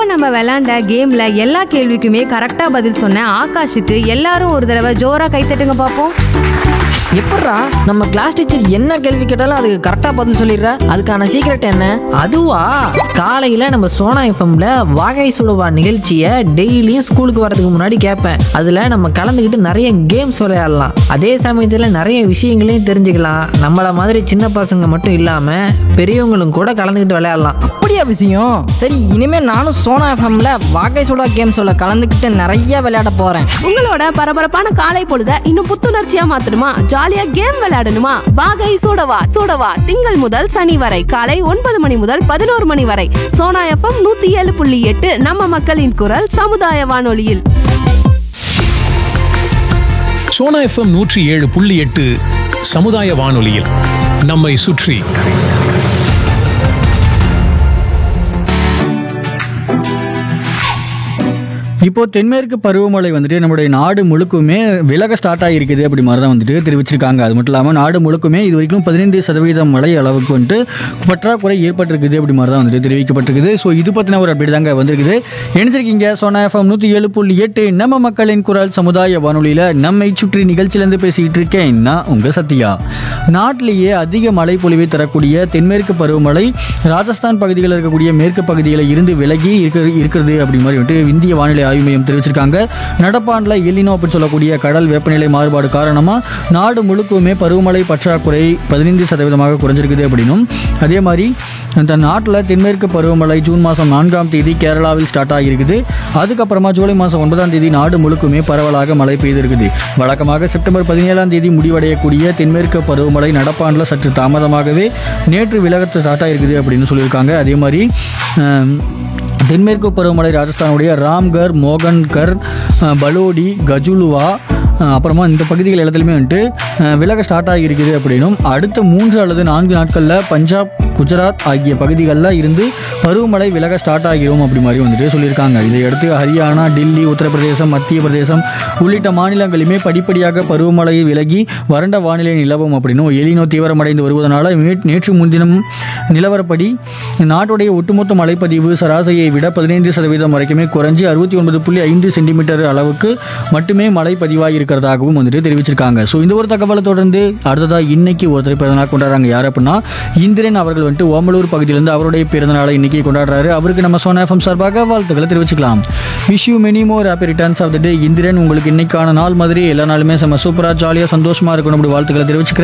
இப்ப நம்ம விளையாண்ட கேம்ல எல்லா கேள்விக்குமே கரெக்டா பதில் சொன்ன ஆகாஷுக்கு எல்லாரும் ஒரு தடவை ஜோரா கை தட்டுங்க பாப்போம் எப்பட்றா நம்ம கிளாஸ் டீச்சர் என்ன கேள்வி கேட்டாலும் அதுக்கு கரெக்டா பதில் சொல்லிடுற அதுக்கான சீக்ரெட் என்ன அதுவா காலையில நம்ம சோனா எஃப்எம்ல வாகை சுடுவா நிகழ்ச்சியை டெய்லியும் ஸ்கூலுக்கு வரதுக்கு முன்னாடி கேட்பேன் அதுல நம்ம கலந்துக்கிட்டு நிறைய கேம்ஸ் விளையாடலாம் அதே சமயத்துல நிறைய விஷயங்களையும் தெரிஞ்சுக்கலாம் நம்மள மாதிரி சின்ன பசங்க மட்டும் இல்லாம பெரியவங்களும் கூட கலந்துக்கிட்டு விளையாடலாம் அப்படியா விஷயம் சரி இனிமே நானும் சோனா எஃப்எம்ல வாகை சுடா கேம் சொல்ல கலந்துக்கிட்டு நிறைய விளையாட போறேன் உங்களோட பரபரப்பான காலை பொழுத இன்னும் புத்துணர்ச்சியா மாத்தணுமா ஜாலியா கேம் விளையாடணுமா வாகை சூடவா சூடவா திங்கள் முதல் சனி வரை காலை ஒன்பது மணி முதல் பதினோரு மணி வரை சோனா எஃப்எம் நூத்தி ஏழு புள்ளி எட்டு நம்ம மக்களின் குரல் சமுதாய வானொலியில் சோனா எஃப்எம் நூற்றி ஏழு புள்ளி எட்டு சமுதாய வானொலியில் நம்மை சுற்றி இப்போ தென்மேற்கு பருவமழை வந்துட்டு நம்முடைய நாடு முழுக்குமே விலக ஸ்டார்ட் ஆகிருக்குது அப்படி மாதிரி தான் வந்துட்டு தெரிவிச்சிருக்காங்க அது மட்டும் இல்லாமல் நாடு முழுக்குமே இது வரைக்கும் பதினைந்து சதவீதம் மழை அளவுக்கு வந்துட்டு பற்றாக்குறை ஏற்பட்டிருக்குது அப்படி மாதிரி தான் வந்துட்டு தெரிவிக்கப்பட்டிருக்குது ஸோ இது பற்றின ஒரு அப்டேட் தாங்க வந்திருக்குது நினைச்சிருக்கீங்க சோனா எஃப்எம் நூற்றி ஏழு புள்ளி எட்டு நம்ம மக்களின் குரல் சமுதாய வானொலியில் நம்மை சுற்றி நிகழ்ச்சியிலேருந்து பேசிக்கிட்டு இருக்கேன் நான் உங்கள் சத்யா நாட்டிலேயே அதிக மழை பொழிவை தரக்கூடிய தென்மேற்கு பருவமழை ராஜஸ்தான் பகுதிகளில் இருக்கக்கூடிய மேற்கு பகுதிகளில் இருந்து விலகி இருக்க இருக்கிறது அப்படி மாதிரி வந்துட்டு இந்திய வானிலை ஆய்வு மையம் தெரிவிச்சிருக்காங்க நடப்பாண்டில் எல்லினோ அப்படின்னு சொல்லக்கூடிய கடல் வெப்பநிலை மாறுபாடு காரணமாக நாடு முழுக்குமே பருவமழை பற்றாக்குறை பதினைந்து சதவீதமாக குறைஞ்சிருக்குது அப்படின்னும் அதே மாதிரி இந்த நாட்டில் தென்மேற்கு பருவமழை ஜூன் மாதம் நான்காம் தேதி கேரளாவில் ஸ்டார்ட் ஆகியிருக்குது அதுக்கப்புறமா ஜூலை மாதம் ஒன்பதாம் தேதி நாடு முழுக்குமே பரவலாக மழை பெய்திருக்குது வழக்கமாக செப்டம்பர் பதினேழாம் தேதி முடிவடையக்கூடிய தென்மேற்கு பருவமழை நடப்பாண்டில் சற்று தாமதமாகவே நேற்று விலகத்து ஸ்டார்ட் ஆகிருக்குது அப்படின்னு சொல்லியிருக்காங்க அதே மாதிரி ஆம், தென்மேற்கு பருவமழை ராஜஸ்தானுடைய ராம்கர் மோகன்கர் அஹ், பலோடி கஜுலுவா அஹ், அப்புறமா இந்த பகுதிகள் எல்லாத்துலேயுமே வந்துட்டு அஹ், விலக ஸ்டார்ட் ஆகியிருக்குது அப்படின்னும் அடுத்த மூன்று அல்லது நான்கு நாட்களில் பஞ்சாப் குஜராத் ஆகிய பகுதிகளில் இருந்து பருவமழை விலக ஸ்டார்ட் ஆகிரும் அப்படி மாதிரி வந்துட்டு சொல்லியிருக்காங்க இதையடுத்து ஹரியானா டெல்லி உத்தரப்பிரதேசம் மத்திய பிரதேசம் உள்ளிட்ட மாநிலங்களிலுமே படிப்படியாக பருவமழை விலகி வறண்ட வானிலை நிலவும் அப்படின்னும் எலினோ தீவிரமடைந்து வருவதனால மே- நேற்று முன்தினம் நிலவரப்படி நாட்டுடைய ஒட்டுமொத்த மழைப்பதிவு சராசரியை விட பதினைந்து சதவீதம் வரைக்குமே குறைஞ்சு அறுபத்தி ஒன்பது புள்ளி ஐந்து சென்டிமீட்டர் அளவுக்கு மட்டுமே மழை பதிவாகி இருக்கிறதாகவும் வந்துட்டு தெரிவிச்சிருக்காங்க ஸோ இந்த ஒரு தகவலை தொடர்ந்து அடுத்ததாக இன்னைக்கு ஒருத்தர் பிறந்தநாள் கொண்டாடுறாங்க யார் அப்படின்னா இந்திரன் அவர்கள் வந்துட்டு ஓமலூர் பகுதியிலிருந்து அவருடைய பிறந்தநாளை இன்னைக்கு கொண்டாடுறாரு அவருக்கு நம்ம சோனா எஃப்எம் சார்பாக வாழ்த்துக்களை தெரிவிச்சுக்கலாம் wish you many more happy returns of the day Indran உங்களுக்கு இன்னைக்கான நாள் மாதிரி எல்லா நாளுமே செம்ம சூப்பராக ஜாலியாக சந்தோஷமாக இருக்கணும் அப்படி வாழ்த்துக்களை தெரிவிச்சுக்கிறேன்